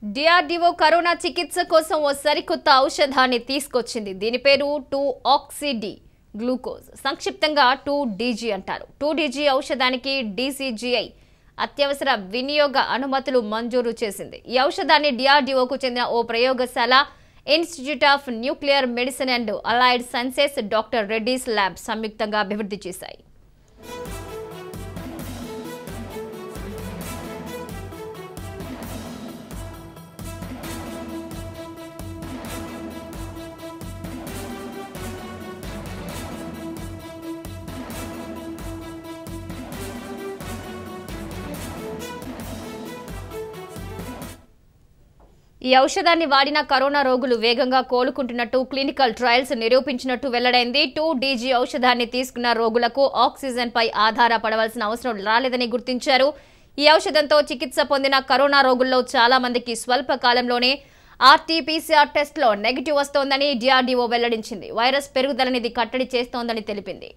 DRDO corona చికిత్స కోసం ఓ సరికొత్త ఔషధాన్ని తీసుకొచ్చింది దీని పేరు టూ ఆక్సిడి గ్లూకోజ్ సంక్షిప్తంగా టూ డీజీ అంటారు టూ డీజీ ఔషధానికి డీసీజీఐ అత్యవసర వినియోగ అనుమతులు మంజూరు చేసింది ఈ ఔషధాన్ని డిఆర్డీఓకు చెందిన ఓ ప్రయోగశాల institute of nuclear medicine and allied sciences doctor Reddy's lab సంయుక్తంగా అభివృద్ధి చేశాయి ఈ ఔషధాన్ని వాడిన కరోనా రోగులు వేగంగా కోలుకుంటున్నట్టు క్లినికల్ ట్రయల్స్ నిరూపించినట్టు వెల్లడైంది టూ డీజీ ఔషధాన్ని తీసుకున్న రోగులకు ఆక్సిజన్ పై ఆధారపడవలసిన అవసరం రాలేదని గుర్తించారు ఈ ఔషధంతో చికిత్స పొందిన కరోనా రోగుల్లో చాలా మందికి స్వల్ప కాలంలోనే ఆర్టీపీసీఆర్ టెస్ట్లో నెగిటివ్ వస్తోందని డిఆర్డీఓ వెల్లడించింది వైరస్ పెరుగుదలని ఇది కట్టడి చేస్తోందని తెలిపింది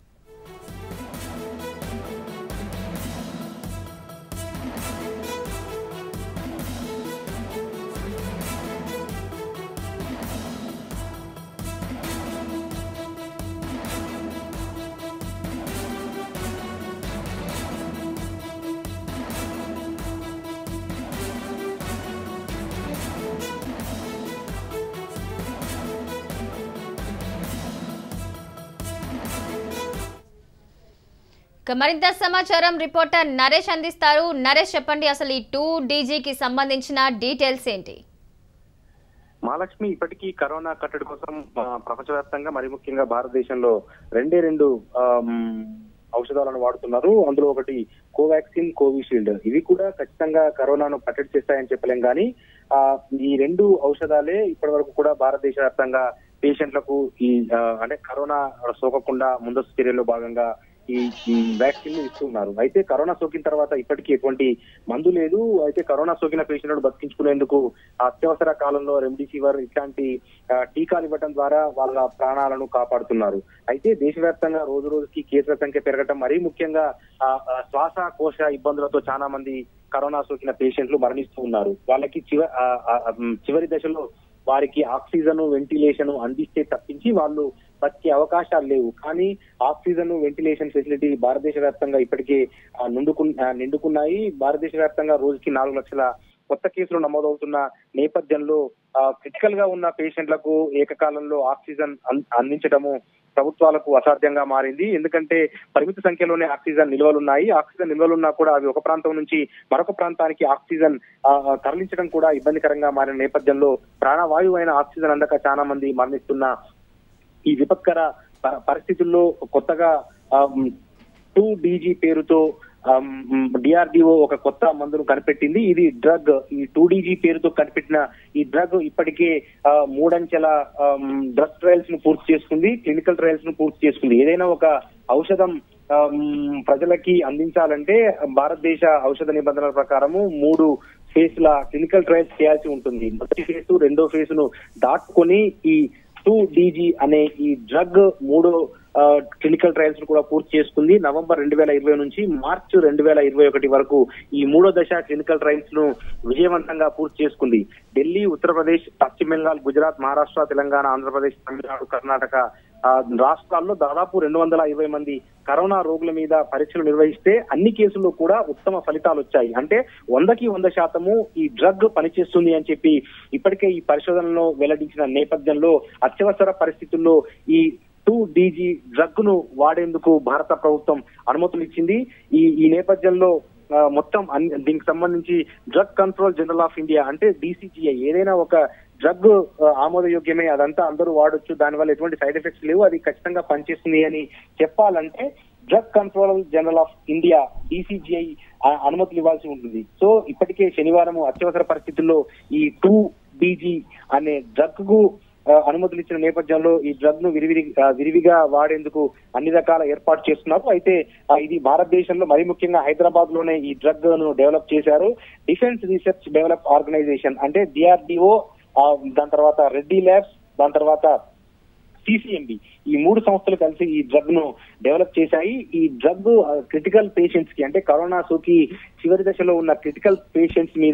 ఇక మరింత సమాచారం రిపోర్టర్ నరేష్ అందిస్తారు నరేష్ చెప్పండి అసలు ఈ టూ డీజీకి సంబంధించిన డీటెయిల్స్ ఏంటి మహాలక్ష్మి ఇప్పటికీ కరోనా కట్టడి కోసం ఆ, ప్రపంచవ్యాప్తంగా మరి ముఖ్యంగా భారతదేశంలో రెండే రెండు ఆమ్, ఔషధాలను వాడుతున్నారు అందులో ఒకటి కోవాక్సిన్ కోవిషీల్డ్ ఇవి కూడా ఖచ్చితంగా కరోనాను కట్టడి చేస్తాయని చెప్పలేం కానీ ఆ ఈ రెండు ఔషధాలే ఇప్పటి వరకు కూడా భారతదేశ వ్యాప్తంగా పేషెంట్లకు ఈ ఆ, అంటే కరోనా సోకకుండా ముందస్తు చర్యల్లో భాగంగా ఈ వ్యాక్సిన్ ఇస్తున్నారు అయితే కరోనా సోకిన తర్వాత ఇప్పటికీ ఎటువంటి మందు లేదు అయితే కరోనా సోకిన పేషెంట్ బతికించుకునేందుకు అత్యవసర కాలంలో రెమ్డెసివిర్ ఇట్లాంటి ఆ, టీకాలు ఇవ్వడం ద్వారా వాళ్ళ ప్రాణాలను కాపాడుతున్నారు అయితే దేశవ్యాప్తంగా రోజు రోజుకి కేసుల సంఖ్య పెరగటం మరీ ముఖ్యంగా ఆ, ఆ, శ్వాసకోశ ఇబ్బందులతో చాలా మంది కరోనా సోకిన పేషెంట్లు మరణిస్తూ ఉన్నారు వాళ్ళకి చివ ఆ, ఆ, ఉమ్, చివరి దశలో వారికి ఆక్సిజన్ వెంటిలేషన్ అందిస్తే తప్పించి వాళ్ళు బతికే అవకాశాలు లేవు కానీ ఆక్సిజన్ వెంటిలేషన్ ఫెసిలిటీ భారతదేశ వ్యాప్తంగా ఇప్పటికే ఆ, నిండుకు ఆ, నిండుకున్నాయి భారతదేశ వ్యాప్తంగా రోజుకి నాలుగు లక్షల కొత్త కేసులు నమోదవుతున్న నేపథ్యంలో క్రిటికల్ గా ఉన్న పేషెంట్లకు ఏకకాలంలో ఆక్సిజన్ అం- అందించడము ప్రభుత్వాలకు అసాధ్యంగా మారింది ఎందుకంటే పరిమిత సంఖ్యలోనే ఆక్సిజన్ నిల్వలున్నాయి ఆక్సిజన్ నిల్వలున్నా కూడా అవి ఒక ప్రాంతం నుంచి మరొక ప్రాంతానికి ఆక్సిజన్ ఆ, ఆ, తరలించడం కూడా ఇబ్బందికరంగా మారిన నేపథ్యంలో ప్రాణవాయువు అయిన ఆక్సిజన్ అందక చాలా మంది మరణిస్తున్న ఈ విపత్కర ప- పరిస్థితుల్లో కొత్తగా టూ డీజీ పేరుతో డిఆర్డిఓ ఒక కొత్త మందును కనిపెట్టింది ఇది డ్రగ్ ఈ టూ డీజీ పేరుతో కనిపెట్టిన ఈ డ్రగ్ ఇప్పటికే ఆ, మూడంచెల డ్రగ్ ట్రయల్స్ ను పూర్తి చేసుకుంది క్లినికల్ ట్రయల్స్ ను పూర్తి చేసుకుంది ఏదైనా ఒక ఔషధం ఆమ్, ప్రజలకి అందించాలంటే భారతదేశ ఔషధ నిబంధనల ప్రకారము మూడు ఫేజ్ల క్లినికల్ ట్రయల్స్ చేయాల్సి ఉంటుంది మొదటి ఫేజ్ రెండో ఫేజ్ ను దాటుకొని ఈ టూ డీజీ అనే ఈ డ్రగ్ మూడో క్లినికల్ ట్రయల్స్ ను కూడా పూర్తి చేసుకుంది నవంబర్ రెండు వేల ఇరవై నుంచి మార్చ్ రెండు వేల ఇరవై ఒకటి వరకు ఈ మూడో దశ క్లినికల్ ట్రయల్స్ ను విజయవంతంగా పూర్తి చేసుకుంది ఢిల్లీ ఉత్తరప్రదేశ్ పశ్చిమ బెంగాల్ గుజరాత్ మహారాష్ట్ర తెలంగాణ ఆంధ్రప్రదేశ్ తమిళనాడు కర్ణాటక ఆ, రాష్ట్రాల్లో దాదాపు రెండు వందల ఇరవై మంది కరోనా రోగుల మీద పరీక్షలు నిర్వహిస్తే అన్ని కేసుల్లో కూడా ఉత్తమ ఫలితాలు వచ్చాయి అంటే వందకి వంద శాతము ఈ డ్రగ్ పనిచేస్తుంది అని చెప్పి ఇప్పటికే ఈ పరిశోధనలో వెల్లడించిన నేపథ్యంలో అత్యవసర పరిస్థితుల్లో ఈ టూ డీజీ డ్రగ్ ను వాడేందుకు భారత ప్రభుత్వం అనుమతులు ఇచ్చింది ఈ ఈ నేపథ్యంలో ఆ, మొత్తం అన్ని- దీనికి సంబంధించి drug control general of India అంటే డీసీజీఐ ఏదైనా ఒక డ్రగ్ ఆ, ఆమోదయోగ్యమే అదంతా అందరూ వాడొచ్చు దానివల్ల ఎటువంటి సైడ్ ఎఫెక్ట్స్ లేవు అది ఖచ్చితంగా పనిచేస్తుంది అని చెప్పాలంటే drug control general of India DCGI అనుమతులు ఇవ్వాల్సి ఉంటుంది సో ఇప్పటికే శనివారం అత్యవసర పరిస్థితుల్లో ఈ టూ డీజీ అనే డ్రగ్ కు ఆ, అనుమతులు ఇచ్చిన నేపథ్యంలో ఈ డ్రగ్ ను విరివిరి ఆ, విరివిగా వాడేందుకు అన్ని రకాల ఏర్పాటు చేస్తున్నారు అయితే ఆ, ఇది భారతదేశంలో మరి ముఖ్యంగా హైదరాబాద్ లోనే ఈ డ్రగ్ ను డెవలప్ చేశారు డిఫెన్స్ రీసెర్చ్ డెవలప్ ఆర్గనైజేషన్ అంటే డిఆర్డిఓ దాని తర్వాత రెడ్డి ల్యాబ్స్ దాని తర్వాత సిసిఎంబి ఈ మూడు సంస్థలు కలిసి ఈ డ్రగ్ ను డెవలప్ చేశాయి ఈ డ్రగ్ క్రిటికల్ పేషెంట్స్ కి అంటే కరోనా సోకి చివరి దశలో ఉన్న క్రిటికల్ పేషెంట్స్ మీద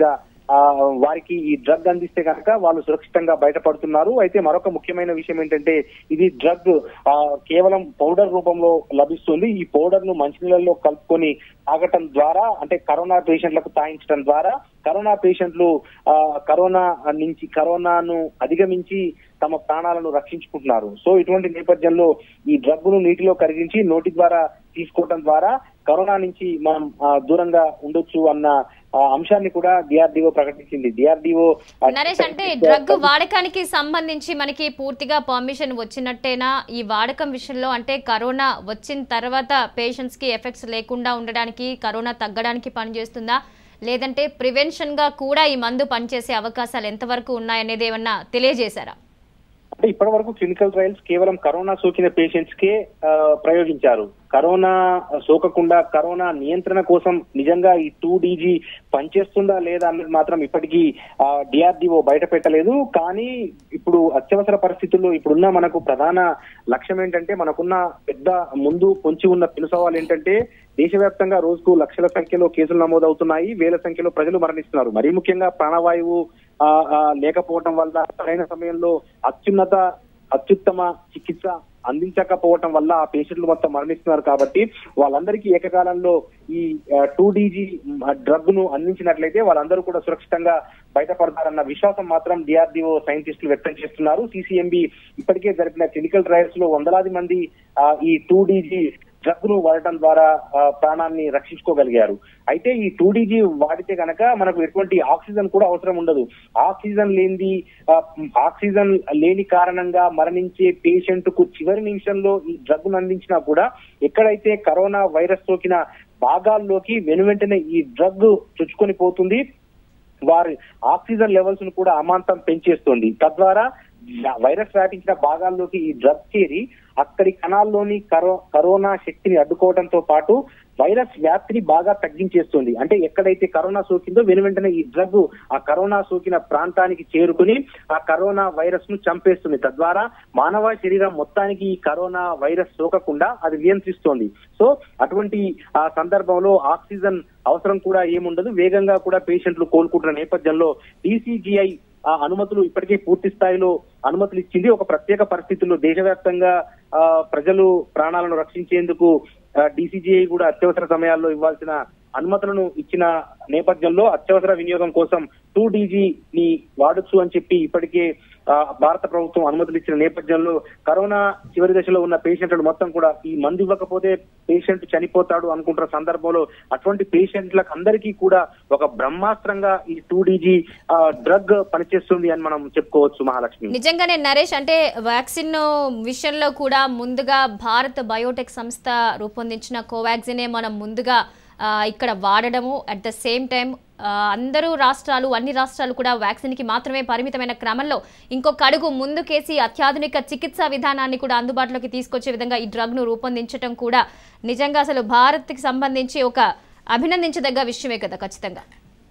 ఆ, వారికి ఈ డ్రగ్ అందిస్తే కనుక వాళ్ళు సురక్షితంగా బయటపడుతున్నారు అయితే మరొక ముఖ్యమైన విషయం ఏంటంటే ఇది డ్రగ్ ఆ, కేవలం పౌడర్ రూపంలో లభిస్తుంది ఈ పౌడర్ ను మంచినీళ్ళలో కలుపుకొని తాగటం ద్వారా అంటే కరోనా పేషెంట్లకు తాగించడం ద్వారా కరోనా పేషెంట్లు ఆ, కరోనా నుంచి కరోనాను అధిగమించి తమ ప్రాణాలను రక్షించుకుంటున్నారు సో ఇటువంటి నేపథ్యంలో ఈ డ్రగ్ను నీటిలో కరిగించి నోటి ద్వారా తీసుకోవడం ద్వారా కరోనా నుంచి మనం ఆ, దూరంగా ఉండొచ్చు అన్న ఆ, అంశాన్ని కూడా డిఆర్డిఓ ప్రకటించింది డిఆర్డిఓ నరేష్ అంటే డ్రగ్ వాడకానికి సంబంధించి మనకి పూర్తిగా పర్మిషన్ వచ్చినట్టేనా ఈ వాడకం విషయంలో అంటే కరోనా వచ్చిన తర్వాత పేషెంట్స్ కి ఎఫెక్ట్స్ లేకుండా ఉండడానికి కరోనా తగ్గడానికి పనిచేస్తుందా లేదంటే ప్రివెన్షన్ గా కూడా ఈ మందు పనిచేసే అవకాశాలు ఎంతవరకు ఉన్నాయనేది ఏమన్నా తెలియజేశారా అంటే ఇప్పటి వరకు క్లినికల్ ట్రయల్స్ కేవలం కరోనా సోకిన పేషెంట్స్ కే ఆ, ప్రయోగించారు కరోనా సోకకుండా కరోనా నియంత్రణ కోసం నిజంగా ఈ టూ డీజీ పనిచేస్తుందా లేదా అన్నది మాత్రం ఇప్పటికీ డిఆర్డిఓ బయట పెట్టలేదు కానీ ఇప్పుడు అత్యవసర పరిస్థితుల్లో ఇప్పుడున్న మనకు ప్రధాన లక్ష్యం ఏంటంటే మనకున్న పెద్ద ముందు పొంచి ఉన్న పిలు సవాల్ ఏంటంటే దేశవ్యాప్తంగా రోజుకు లక్షల సంఖ్యలో కేసులు నమోదవుతున్నాయి వేల సంఖ్యలో ప్రజలు మరణిస్తున్నారు మరీ ముఖ్యంగా ప్రాణవాయువు ఆ, ఆ, లేకపోవటం వల్ల సరైన సమయంలో అత్యున్నత అత్యుత్తమ చికిత్స అందించకపోవటం వల్ల ఆ పేషెంట్లు మొత్తం మరణిస్తున్నారు కాబట్టి వాళ్ళందరికీ ఏకకాలంలో ఈ టూ డీజీ డ్రగ్ ను అందించినట్లయితే వాళ్ళందరూ కూడా సురక్షితంగా బయటపడతారన్న విశ్వాసం మాత్రం డిఆర్డిఓ సైంటిస్టులు వ్యక్తం చేస్తున్నారు సిసిఎంబి ఇప్పటికే జరిపిన క్లినికల్ ట్రయల్స్ లో వందలాది మంది ఆ, ఈ టూ డీజీ డ్రగ్ ను వాడటం ద్వారా ఆ, ప్రాణాన్ని రక్షించుకోగలిగారు అయితే ఈ టూ డీజీ వాడితే గనక మనకు ఎటువంటి ఆక్సిజన్ కూడా అవసరం ఉండదు ఆక్సిజన్ లేనిది ఆ, ఆక్సిజన్ లేని కారణంగా మరణించే పేషెంట్ కు చివరి నిమిషంలో ఈ డ్రగ్ ను అందించినా కూడా ఎక్కడైతే కరోనా వైరస్ సోకిన భాగాల్లోకి వెను వెంటనే ఈ డ్రగ్ చొచ్చుకొని పోతుంది వారి ఆక్సిజన్ లెవెల్స్ ను కూడా అమాంతం పెంచేస్తుంది తద్వారా వైరస్ వ్యాపించిన భాగాల్లోకి ఈ డ్రగ్ చేరి అక్కడి కణాల్లోని కరో కరోనా శక్తిని అడ్డుకోవడంతో పాటు వైరస్ వ్యాప్తిని బాగా తగ్గించేస్తుంది అంటే ఎక్కడైతే కరోనా సోకిందో వెను వెంటనే ఈ డ్రగ్ ఆ కరోనా సోకిన ప్రాంతానికి చేరుకుని ఆ కరోనా వైరస్ ను చంపేస్తుంది తద్వారా మానవ శరీరం మొత్తానికి ఈ కరోనా వైరస్ సోకకుండా అది నియంత్రిస్తోంది సో అటువంటి ఆ సందర్భంలో ఆక్సిజన్ అవసరం కూడా ఏముండదు వేగంగా కూడా పేషెంట్లు కోలుకుంటున్న నేపథ్యంలో డీసీజీఐ ఆ అనుమతులు ఇప్పటికే పూర్తి స్థాయిలో అనుమతులు ఇచ్చింది ఒక ప్రత్యేక పరిస్థితుల్లో దేశవ్యాప్తంగా ఆ, ప్రజలు ప్రాణాలను రక్షించేందుకు డీసీజీఐ కూడా అత్యవసర సమయాల్లో ఇవ్వాల్సిన అనుమతులను ఇచ్చిన నేపథ్యంలో అత్యవసర వినియోగం కోసం టూ డీజీ ని వాడొచ్చు అని చెప్పి ఇప్పటికే ఆ, భారత ప్రభుత్వం అనుమతులు ఇచ్చిన నేపథ్యంలో కరోనా చివరి దశలో ఉన్న పేషెంట్లను మొత్తం కూడా ఈ మందు ఇవ్వకపోతే పేషెంట్ చనిపోతాడు అనుకుంటున్న సందర్భంలో అటువంటి పేషెంట్లకు అందరికీ కూడా ఒక బ్రహ్మాస్త్రంగా ఈ టూ డీజీ డ్రగ్ పనిచేస్తుంది అని మనం చెప్పుకోవచ్చు మహాలక్ష్మి నిజంగానే నరేష్ అంటే వ్యాక్సిన్ విషయంలో కూడా ముందుగా భారత్ బయోటెక్ సంస్థ రూపొందించిన కోవాక్సినే మనం ముందుగా ఆ, ఇక్కడ వాడడము అట్ ద సేమ్ టైం అందరూ రాష్ట్రాలు అన్ని రాష్ట్రాలు కూడా వ్యాక్సిన్కి మాత్రమే పరిమితమైన క్రమంలో ఇంకొక అడుగు ముందుకేసి అత్యాధునిక చికిత్సా విధానాన్ని కూడా అందుబాటులోకి తీసుకొచ్చే విధంగా ఈ డ్రగ్ను రూపొందించడం కూడా నిజంగా అసలు భారత్కి సంబంధించి ఒక అభినందించదగ్గ విషయమే కదా ఖచ్చితంగా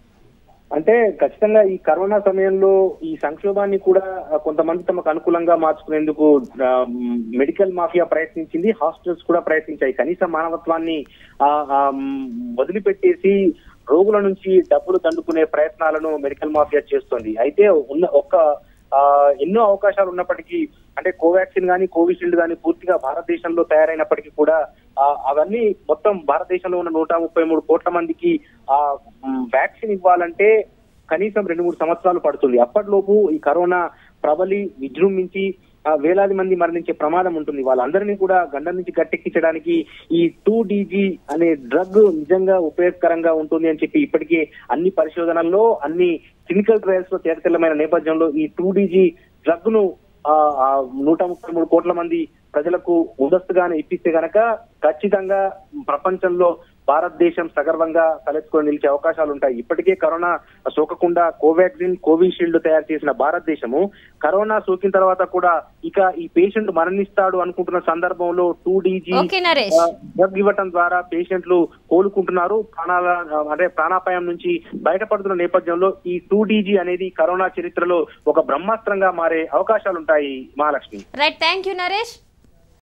అంటే ఖచ్చితంగా ఈ కరోనా సమయంలో ఈ సంక్షోభాన్ని కూడా ఆ, కొంతమంది తమకు అనుకూలంగా మార్చుకునేందుకు ఆ, మ్, మెడికల్ మాఫియా ప్రయత్నించింది హాస్పిటల్స్ కూడా ప్రయత్నించాయి కనీస మానవత్వాన్ని ఆ, ఆ, మ్, వదిలిపెట్టేసి రోగుల నుంచి డబ్బులు దండుకునే ప్రయత్నాలను మెడికల్ మాఫియా చేస్తోంది అయితే ఉన్న ఒక్క ఆ, ఎన్నో అవకాశాలు ఉన్నప్పటికీ అంటే కోవాక్సిన్ గానీ కోవిషీల్డ్ గానీ పూర్తిగా భారతదేశంలో తయారైనప్పటికీ కూడా ఆ, అవన్నీ మొత్తం భారతదేశంలో ఉన్న నూట ముప్పై మూడు కోట్ల మందికి ఆ మ్, వ్యాక్సిన్ ఇవ్వాలంటే కనీసం రెండు మూడు సంవత్సరాలు పడుతుంది అప్పటిలోపు ఈ కరోనా ప్రబలి విజృంభించి ఆ, వేలాది మంది మరణించే ప్రమాదం ఉంటుంది వాళ్ళందరినీ కూడా గండం నుంచి గట్టెక్కించడానికి ఈ టూ డీజీ అనే డ్రగ్ నిజంగా ఉపయోగకరంగా ఉంటుంది అని చెప్పి ఇప్పటికే అన్ని పరిశోధనల్లో అన్ని క్లినికల్ ట్రయల్స్ లో తేటతెల్లమైన నేపథ్యంలో ఈ టూ డీజీ డ్రగ్ ను ఆ, ఆ, నూట ముప్పై మూడు కోట్ల మంది ప్రజలకు ముందస్తుగానే ఇప్పిస్తే గనక ఖచ్చితంగా ప్రపంచంలో భారతదేశం సగర్వంగా తలెత్తుకొని నిలిచే అవకాశాలు ఉంటాయి ఇప్పటికే కరోనా సోకకుండా కోవాక్సిన్ కోవిషీల్డ్ తయారు చేసిన భారతదేశము కరోనా సోకిన తర్వాత కూడా ఇక ఈ పేషెంట్ మరణిస్తాడు అనుకుంటున్న సందర్భంలో టూ డీజీ ఓకే నరేష్ డ్రగ్ ఇవ్వటం ద్వారా పేషెంట్లు కోలుకుంటున్నారు ప్రాణాల అంటే ప్రాణాపాయం నుంచి బయటపడుతున్న నేపథ్యంలో ఈ టూ డీజీ అనేది కరోనా చరిత్రలో ఒక బ్రహ్మాస్త్రంగా మారే అవకాశాలు ఉంటాయి Mahalakshmi right thank you Naresh